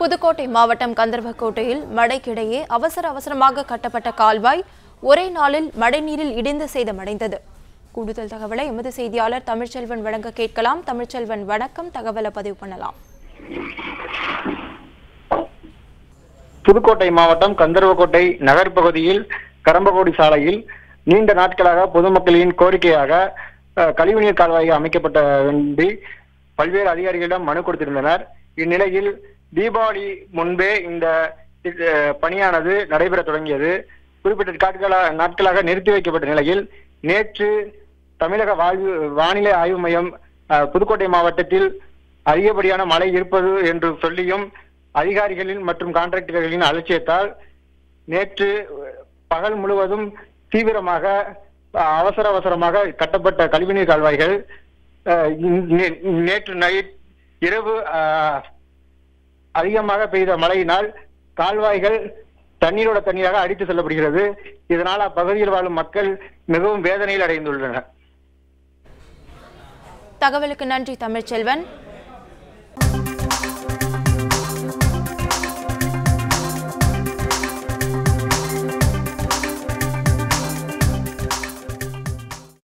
புதுக்கோட்டை மாவட்டம் கந்தர்வக்கோட்டையில் மழைக்கிடையே அவசர அவசரமாக கட்டப்பட்ட கால்வாய் ஒரே நாளில் மழைநீரில் இடிந்து சேதமடைந்தது கூடுதல் தகவலை எமது செய்தியாளர் தமிழ்ச்செல்வன் வழங்க கேட்கலாம் தமிழ்ச்செல்வன் வணக்கம் தகவலை பதிவு பண்ணலாம் புதுக்கோட்டை மாவட்டம் கந்தர்வக்கோட்டை நகர் பகுதியில் கரம்பக்கோடி சாலையில் நீண்ட நாட்களாக பொதுமக்களின் கோரிக்கையாக அஹ், கழிவுநீர் கால்வாய் அமைக்கப்பட்ட வேண்டி பல்வேறு அதிகாரிகளிடம் மனு கொடுத்திருந்தனர் இந்நிலையில் தீபாவளி முன்பே இந்த அஹ், பணியானது நடைபெற தொடங்கியது குறிப்பிட்ட நாட்களா நாட்களாக நிறுத்தி வைக்கப்பட்ட நிலையில் நேற்று தமிழக வாழ்வு வானிலை ஆய்வு மையம் அஹ், புதுக்கோட்டை மாவட்டத்தில் அதிகப்படியான மழை இருப்பது என்று சொல்லியும் அதிகாரிகளின் மற்றும் கான்ட்ராக்டர்களின் அலட்சியத்தால் நேற்று பகல் முழுவதும் தீவிரமாக அஹ், அவசர அவசரமாக கட்டப்பட்ட கழிவுநீர் கால்வாய்கள் அஹ், நே- நேற்று நைட் இரவு அஹ், அதிகமாக பெய்த மழையினால் கால்வாய்கள் தண்ணீரோட தண்ணீராக அடித்து செல்லப்படுகிறது இதனால் அப்பகுதியில் வாழும் மக்கள் மிகவும் வேதனையில் அடைந்துள்ளனர் தகவலுக்கு நன்றி தமிழ்ச்செல்வன்